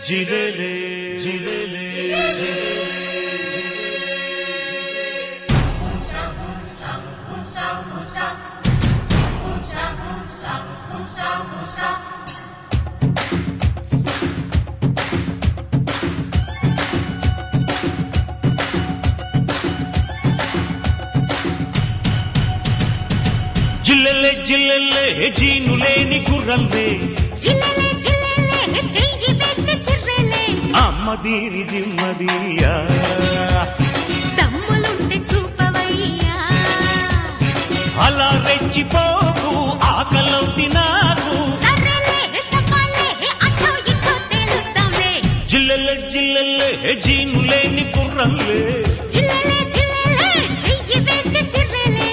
జిలేలే జిలేలే జిల్లెల్లే జిల్లెల్లే జీను లేని గుర్రల్లే జిల్లెలే జిల్లెలే చెయ్యి పెద్ద చిర్రెలే అమ్మదీరి జిమ్మదియా దమ్ములుంటే చూపవయ్యా అలా రెచ్చిపోకు ఆకలవుతి నాకు సర్రెలే సఫాలే అటో ఇటో తేలుద్దాంలే జిల్లెల్లే జిల్లెల్లే జీను లేని గుర్రల్లే జిల్లెలే జిల్లెలే చెయ్యి పెద్ద చిర్రెలే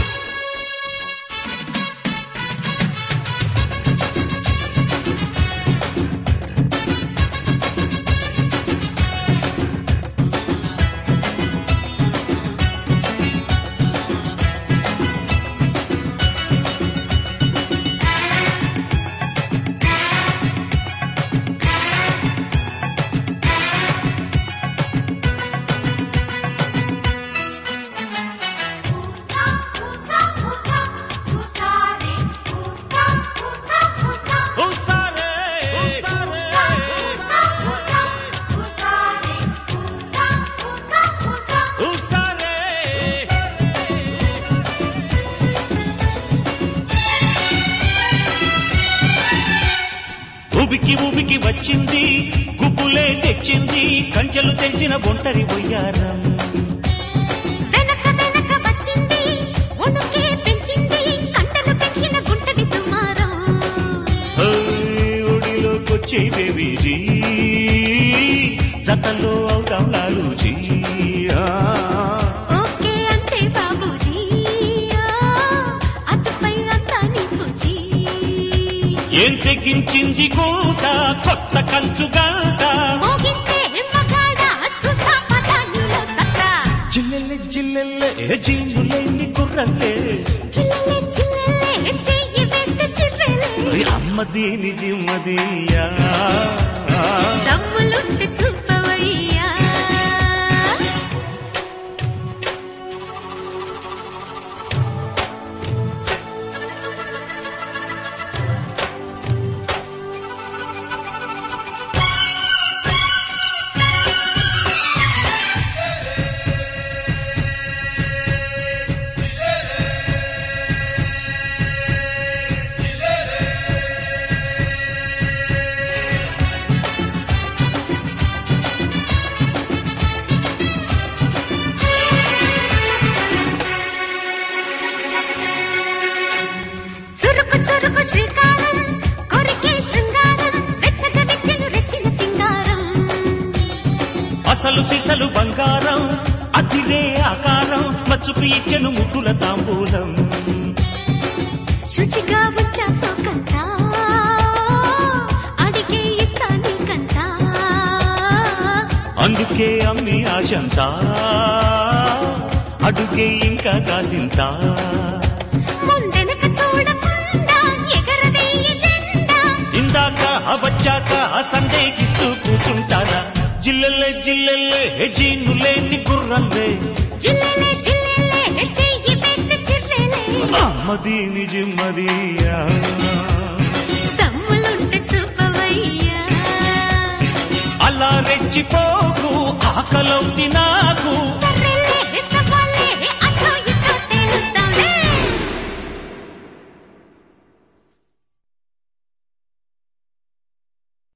ఉసా ఉసా ఉసా ఉసారే ఉసా ఉసా ఉసా హుసారే ఉసా ఉసా ఉసా ఉసారే ఉసా ఉసా ఉసా హుసారే ఉబికి ఉబికి వచ్చింది గుబ్బులే తెచ్చింది కంచెలు తెంచిన ఒంటరి బొయ్యారం వెనక వెనక వచ్చింది ఒణుకే పెంచింది కంటలు పెంచిన గుంటడి దుమారం ఓయ్, ఒడిలోకొచ్చే బేబీజీ జతలో అవుతాం లాలూజీ ఆ. ఓకే అంటే బాబూజీ ఆ, అటుపై అంతా నీకుజీ ఏం తెగించింది కోట కొత్త కంచు గంట మోగించే మగాడ చూస్తా పద నీలో సత్తా జిల్లెల్లె జిల్లెల్లె జిల్లులేని గుర్రల్లే చిల్లెలే చిల్లెలే చెయ్యి వెంట చిర్రెలే ఓయ్, అమ్మ దీని జిమ్మదియా దమ్ములుంటే చూపవయ్యా చురుకు చురుకు శ్రీకారం కొరికే శృంగారం వెచ్చగ వెచ్చను రెచ్చిన సింగారం అసలు సిసలు బంగారం అతిదే ఆకారం మచ్చుకు ఇచ్చెను ముద్దుల తాంబూలం శుచిగా వచ్చా సోకంతా అడిగే ఇస్తా నీకంతా అందుకే అమ్మి ఆశంతా అడుగే ఇంకా కాసింతా ముందెనక చూడకుండా ఎగరవేయ జెండా ఇందాక వచ్చాక సందేహిస్తూ కూర్చుంటారా జిల్లెల్లే జిల్లెల్లే జీను లేని గుర్రల్లే జిల్లెలే జిల్లెలే చెయ్యి పెద్ద చిర్రెలే అమ్మదీని జిమ్మదియా దమ్ములుంటే చూపవయ్యా అలా రెచ్చిపోకు ఆకలవుతి నాకు